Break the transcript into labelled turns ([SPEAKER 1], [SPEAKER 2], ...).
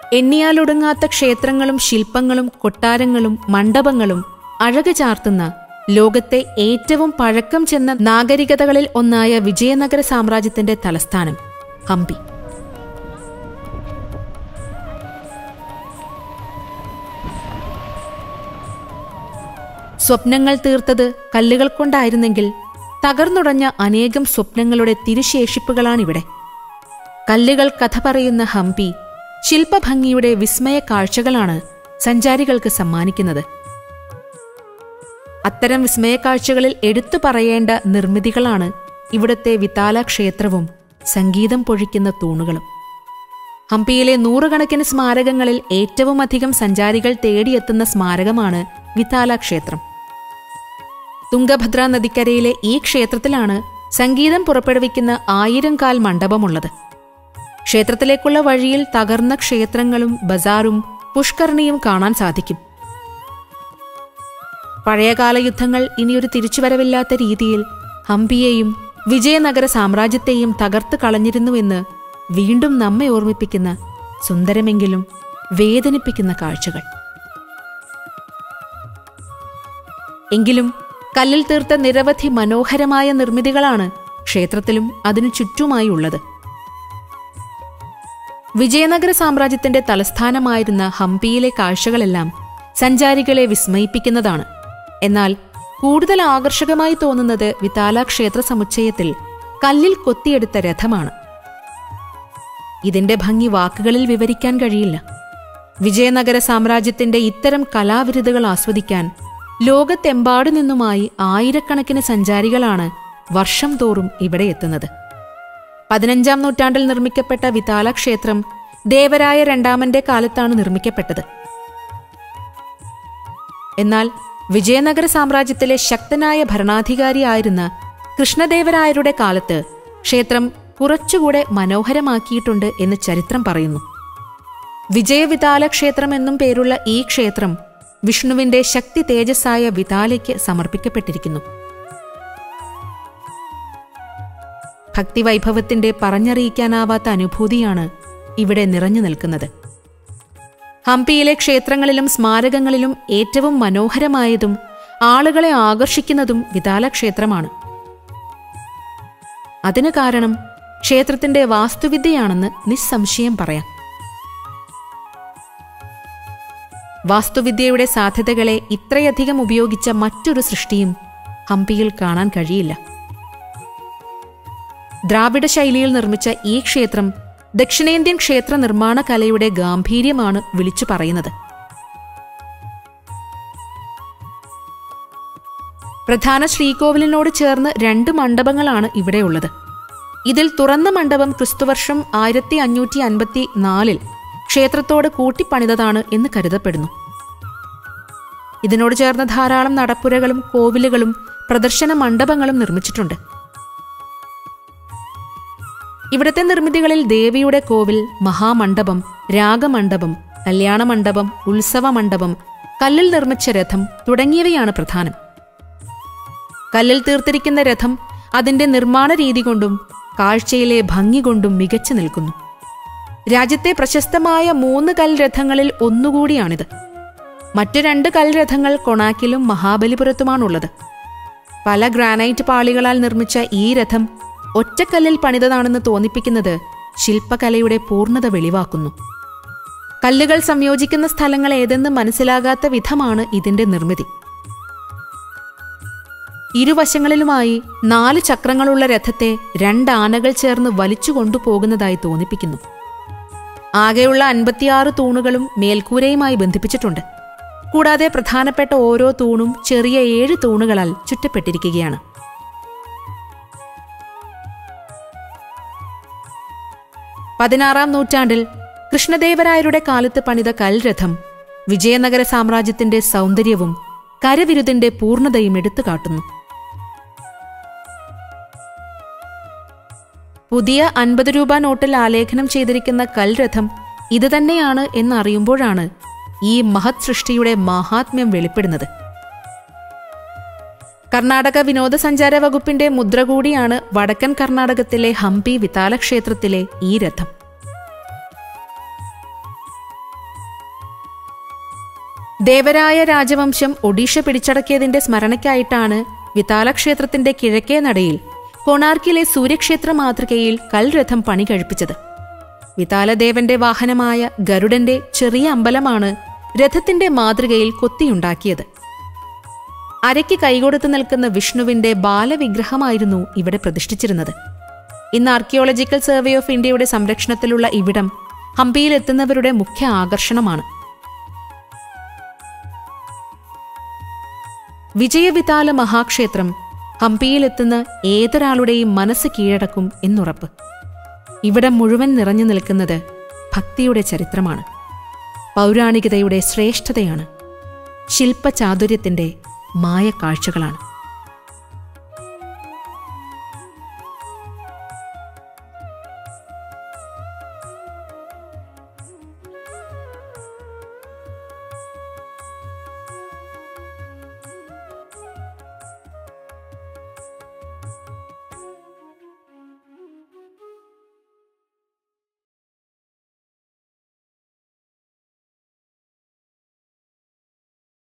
[SPEAKER 1] എണ്ണിയാലൊടുങ്ങാത്ത ക്ഷേത്രങ്ങളും ശില്പങ്ങളും കൊട്ടാരങ്ങളും മണ്ഡപങ്ങളും അഴകു ചാർത്തുന്ന ലോകത്തെ ഏറ്റവും പഴക്കം ചെന്ന നാഗരികതകളിൽ ഒന്നായ വിജയനഗര സാമ്രാജ്യത്തിന്റെ തലസ്ഥാനം ഹംപി സ്വപ്നങ്ങൾ തീർത്തത് കല്ലുകൾ കൊണ്ടായിരുന്നെങ്കിൽ തകർന്നുടഞ്ഞ അനേകം സ്വപ്നങ്ങളുടെ തിരുശേഷിപ്പുകളാണിവിടെ കല്ലുകൾ കഥ പറയുന്ന ഹംപി ശില്പഭംഗിയുടെ വിസ്മയ കാഴ്ചകളാണ് സഞ്ചാരികൾക്ക് സമ്മാനിക്കുന്നത് അത്തരം വിസ്മയ കാഴ്ചകളിൽ എടുത്തു പറയേണ്ട നിർമ്മിതികളാണ് ഇവിടുത്തെ വിതാല ക്ഷേത്രവും സംഗീതം പൊഴിക്കുന്ന തൂണുകളും ഹംപിയിലെ നൂറുകണക്കിന് സ്മാരകങ്ങളിൽ ഏറ്റവും അധികം സഞ്ചാരികൾ തേടിയെത്തുന്ന സ്മാരകമാണ് വിതാല ക്ഷേത്രം തുംഗഭദ്ര നദിക്കരയിലെ ഈ ക്ഷേത്രത്തിലാണ് സംഗീതം പുറപ്പെടുവിക്കുന്ന ആയിരം കാൽ മണ്ഡപമുള്ളത് ക്ഷേത്രത്തിലേക്കുള്ള വഴിയിൽ തകർന്ന ക്ഷേത്രങ്ങളും ബസാറും പുഷ്കരണിയും കാണാൻ സാധിക്കും പഴയകാല യുദ്ധങ്ങൾ ഇനിയൊരു തിരിച്ചുവരവില്ലാത്ത രീതിയിൽ ഹംപിയെയും വിജയനഗര സാമ്രാജ്യത്തെയും തകർത്ത് കളഞ്ഞിരുന്നുവെന്ന് വീണ്ടും നമ്മെ ഓർമ്മിപ്പിക്കുന്ന സുന്ദരമെങ്കിലും വേദനിപ്പിക്കുന്ന കാഴ്ചകൾ എങ്കിലും കല്ലിൽ തീർത്ത നിരവധി മനോഹരമായ നിർമ്മിതികളാണ് ക്ഷേത്രത്തിലും അതിനു ചുറ്റുമായി ഉള്ളത് വിജയനഗര സാമ്രാജ്യത്തിന്റെ തലസ്ഥാനമായിരുന്ന ഹംപിയിലെ കാഴ്ചകളെല്ലാം സഞ്ചാരികളെ വിസ്മയിപ്പിക്കുന്നതാണ് എന്നാൽ കൂടുതൽ ആകർഷകമായി തോന്നുന്നത് വിതാല ക്ഷേത്ര സമുച്ചയത്തിൽ കല്ലിൽ കൊത്തിയെടുത്ത രഥമാണ് ഇതിന്റെ ഭംഗി വാക്കുകളിൽ വിവരിക്കാൻ കഴിയില്ല വിജയനഗര സാമ്രാജ്യത്തിന്റെ ഇത്തരം കലാവിരുതുകൾ ആസ്വദിക്കാൻ ലോകത്തെമ്പാടു നിന്നുമായി ആയിരക്കണക്കിന് സഞ്ചാരികളാണ് വർഷം തോറും ഇവിടെ എത്തുന്നത് പതിനഞ്ചാം നൂറ്റാണ്ടിൽ നിർമ്മിക്കപ്പെട്ട വിതാല ക്ഷേത്രം ദേവരായ രണ്ടാമന്റെ കാലത്താണ് നിർമ്മിക്കപ്പെട്ടത് എന്നാൽ വിജയനഗര സാമ്രാജ്യത്തിലെ ശക്തനായ ഭരണാധികാരിയായിരുന്ന കൃഷ്ണദേവരായരുടെ കാലത്ത് ക്ഷേത്രം കുറച്ചുകൂടെ മനോഹരമാക്കിയിട്ടുണ്ട് എന്ന് ചരിത്രം പറയുന്നു വിജയവിതാല ക്ഷേത്രം എന്നും പേരുള്ള ഈ ക്ഷേത്രം വിഷ്ണുവിന്റെ ശക്തി തേജസ്സായ വിതാലയ്ക്ക് സമർപ്പിക്കപ്പെട്ടിരിക്കുന്നു ഭക്തിവൈഭവത്തിന്റെ പറഞ്ഞറിയിക്കാനാവാത്ത അനുഭൂതിയാണ് ഇവിടെ നിറഞ്ഞു നിൽക്കുന്നത് ഹംപിയിലെ ക്ഷേത്രങ്ങളിലും സ്മാരകങ്ങളിലും ഏറ്റവും മനോഹരമായതും ആളുകളെ ആകർഷിക്കുന്നതും വിതാല ക്ഷേത്രമാണ് അതിന് കാരണം ക്ഷേത്രത്തിന്റെ വാസ്തുവിദ്യയാണെന്ന് നിസ്സംശയം പറയാം വാസ്തുവിദ്യയുടെ സാധ്യതകളെ ഇത്രയധികം ഉപയോഗിച്ച മറ്റൊരു സൃഷ്ടിയും ഹംപിയിൽ കാണാൻ കഴിയില്ല ദ്രാവിഡ ശൈലിയിൽ നിർമ്മിച്ച ഈ ക്ഷേത്രം ദക്ഷിണേന്ത്യൻ ക്ഷേത്ര നിർമ്മാണ കലയുടെ ഗാംഭീര്യമാണ് വിളിച്ചു പറയുന്നത് പ്രധാന ശ്രീകോവിലിനോട് ചേർന്ന് രണ്ട് മണ്ഡപങ്ങളാണ് ഇവിടെയുള്ളത് ഇതിൽ തുറന്ന മണ്ഡപം ക്രിസ്തുവർഷം ആയിരത്തി അഞ്ഞൂറ്റി അൻപത്തി നാലിൽ ക്ഷേത്രത്തോട് കൂട്ടിപ്പണിതതാണ് എന്ന് കരുതപ്പെടുന്നു ഇതിനോട് ചേർന്ന് ധാരാളം നടപ്പുരകളും കോവിലുകളും പ്രദർശന മണ്ഡപങ്ങളും നിർമ്മിച്ചിട്ടുണ്ട് ഇവിടത്തെ നിർമ്മിതികളിൽ ദേവിയുടെ കോവിൽ മഹാമണ്ഡപം രാഗമണ്ഡപം കല്യാണമണ്ഡപം ഉത്സവ മണ്ഡപം കല്ലിൽ നിർമ്മിച്ച രഥം തുടങ്ങിയവയാണ് പ്രധാനം കല്ലിൽ തീർത്തിരിക്കുന്ന രഥം അതിന്റെ നിർമ്മാണ രീതി കൊണ്ടും കാഴ്ചയിലെ ഭംഗി കൊണ്ടും മികച്ചു നിൽക്കുന്നു രാജ്യത്തെ പ്രശസ്തമായ മൂന്ന് കൽരഥങ്ങളിൽ ഒന്നുകൂടിയാണിത് മറ്റു രണ്ട് കൽരഥങ്ങൾ കൊണാക്കിലും മഹാബലിപുരത്തുമാണുള്ളത് പല ഗ്രാനൈറ്റ് പാളികളാൽ നിർമ്മിച്ച ഈ രഥം ഒറ്റക്കല്ലിൽ പണിതതാണെന്ന് തോന്നിപ്പിക്കുന്നത് ശില്പകലയുടെ പൂർണ്ണത വെളിവാക്കുന്നു കല്ലുകൾ സംയോജിക്കുന്ന സ്ഥലങ്ങൾ ഏതെന്ന് മനസ്സിലാകാത്ത വിധമാണ് ഇതിന്റെ നിർമ്മിതി ഇരുവശങ്ങളിലുമായി നാല് ചക്രങ്ങളുള്ള രഥത്തെ രണ്ട് ആനകൾ ചേർന്ന് വലിച്ചു കൊണ്ടുപോകുന്നതായി തോന്നിപ്പിക്കുന്നു ആകെയുള്ള അൻപത്തിയാറ് തൂണുകളും മേൽക്കൂരയുമായി ബന്ധിപ്പിച്ചിട്ടുണ്ട് കൂടാതെ പ്രധാനപ്പെട്ട ഓരോ തൂണും ചെറിയ ഏഴ് തൂണുകളാൽ ചുറ്റപ്പെട്ടിരിക്കുകയാണ് പതിനാറാം നൂറ്റാണ്ടിൽ കൃഷ്ണദേവരായരുടെ കാലത്ത് പണിത കൽരഥം വിജയനഗര സാമ്രാജ്യത്തിന്റെ സൗന്ദര്യവും കരവിരുതിന്റെ പൂർണ്ണതയും എടുത്തു കാട്ടുന്നു പുതിയ അൻപത് രൂപ നോട്ടിൽ ആലേഖനം ചെയ്തിരിക്കുന്ന കൽരഥം ഇത് തന്നെയാണ് എന്നറിയുമ്പോഴാണ് ഈ മഹത് സൃഷ്ടിയുടെ മഹാത്മ്യം വെളിപ്പെടുന്നത് കർണാടക വിനോദസഞ്ചാര വകുപ്പിന്റെ മുദ്ര കൂടിയാണ് വടക്കൻ കർണാടകത്തിലെ ഹംപി വിതാല ക്ഷേത്രത്തിലെ ഈ രഥം ദേവരായ രാജവംശം ഒഡീഷ പിടിച്ചടക്കിയതിന്റെ സ്മരണയ്ക്കായിട്ടാണ് വിതാല ക്ഷേത്രത്തിന്റെ കിഴക്കേ നടയിൽ കൊണാർക്കിലെ സൂര്യക്ഷേത്ര മാതൃകയിൽ കൽരഥം പണി കഴിപ്പിച്ചത് വിതാലദേവന്റെ വാഹനമായ ഗരുഡന്റെ ചെറിയ അമ്പലമാണ് രഥത്തിന്റെ മാതൃകയിൽ കൊത്തിയുണ്ടാക്കിയത് അരയ്ക്ക് കൈകൊടുത്ത് നിൽക്കുന്ന വിഷ്ണുവിന്റെ ബാലവിഗ്രഹമായിരുന്നു ഇവിടെ പ്രതിഷ്ഠിച്ചിരുന്നത് ഇന്ന് ആർക്കിയോളജിക്കൽ സർവേ ഓഫ് ഇന്ത്യയുടെ സംരക്ഷണത്തിലുള്ള ഇവിടം ഹംപിയിലെത്തുന്നവരുടെ മുഖ്യ ആകർഷണമാണ് വിജയവിതാല മഹാക്ഷേത്രം ഹംപിയിലെത്തുന്ന ഏതൊരാളുടെയും മനസ്സ് കീഴടക്കും എന്നുറപ്പ് ഇവിടം മുഴുവൻ നിറഞ്ഞു നിൽക്കുന്നത് ഭക്തിയുടെ ചരിത്രമാണ് പൗരാണികതയുടെ ശ്രേഷ്ഠതയാണ് ശില്പചാതുര്യത്തിന്റെ മായക്കാഴ്ചകളാണ്